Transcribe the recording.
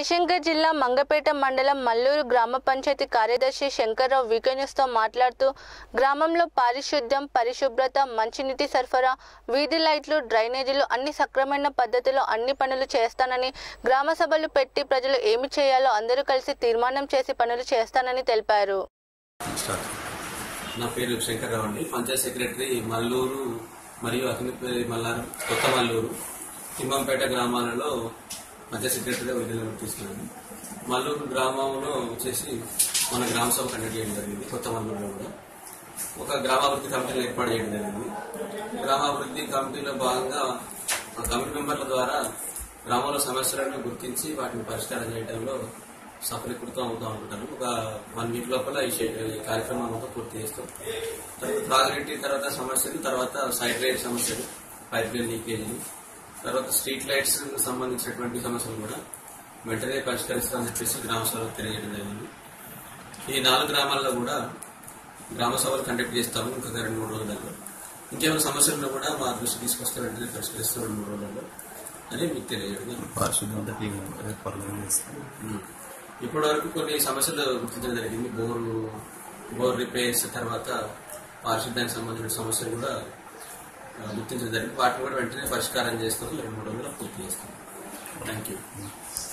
జయశంకర్ జిల్లా మంగపేట మండలం మల్లూరు గ్రామ పంచాయతీ కార్యదర్శి శంకర్రావు వీకే న్యూస్తో మాట్లాడుతూ గ్రామంలో పారిశుద్ధ్యం పరిశుభ్రత మంచినీటి సరఫరా వీధి లైట్లు డ్రైనేజీలు అన్ని సక్రమైన పద్ధతిలో అన్ని పనులు చేస్తానని గ్రామ సభలు పెట్టి ప్రజలు ఏమి చేయాలో అందరూ కలిసి తీర్మానం చేసి పనులు చేస్తానని తెలిపారు నా పేరు శంకర్రావు అండి పంచాయత్ సెక్రటరీ మల్లూరు మరియు అకినిపల్లి మల్లారం కొత్త మల్లూరు తిమ్మంపేట గ్రామాలలో పంచాయత్ సెక్రటరీగా విధులు తీసుకున్నాను మల్లూరు గ్రామంలో వచ్చేసి మన గ్రామ సభ కండక్ట్ చేయడం జరిగింది కొత్త మల్లూరులో కూడా ఒక గ్రామాభివృద్ధి కమిటీని ఏర్పాటు చేయడం జరిగింది గ్రామాభివృద్ధి కమిటీలో భాగంగా ఆ కమిటీ మెంబర్ల ద్వారా గ్రామంలో సమస్యలను గుర్తించి వాటిని పరిష్కారం చేయడంలో సఫలీకృతం అవుతాం అనుకుంటాను ఒక వన్ వీక్ లోపల ఈ షె- ఈ కార్యక్రమం మొత్తం పూర్తి చేస్తాం తర్వాత త్రాగునీటి తర్వాత సమస్యలు తర్వాత సైడ్ లైట్ సమస్యలు పైప్ లైన్ లీకేజీలు తర్వాత స్ట్రీట్ లైట్స్ సంబంధించినటువంటి సమస్యలు కూడా వెంటనే పరిష్కరిస్తామని చెప్పేసి గ్రామ సభలకు తెలియజేయడం జరిగింది ఈ నాలుగు గ్రామాల్లో కూడా గ్రామ సభలు కండక్ట్ చేస్తాము ఇంకా రెండు మూడు రోజులలో ఇంకేమైనా సమస్యలు ఉన్నా కూడా మా దృష్టి తీసుకొస్తే వెంటనే పరిష్కరిస్తాం రెండు మూడు రోజులలో అని మీకు తెలియజేయడం పారిశుద్ధ్యం క్లీన్ పనులు చేస్తాం ఇప్పటి వరకు కొన్ని సమస్యలు గుర్తించడం జరిగింది బోర్లు బోర్ రిపేర్స్ తర్వాత పారిశుద్ధ్యానికి సంబంధించిన సమస్యలు కూడా ఆ, గుర్తించడం జరిగింది వాటిని కూడా వెంటనే పరిష్కారం చేస్తాము రెండు మూడు రోజుల్లో పూర్తి చేస్తాం థ్యాంక్ యూ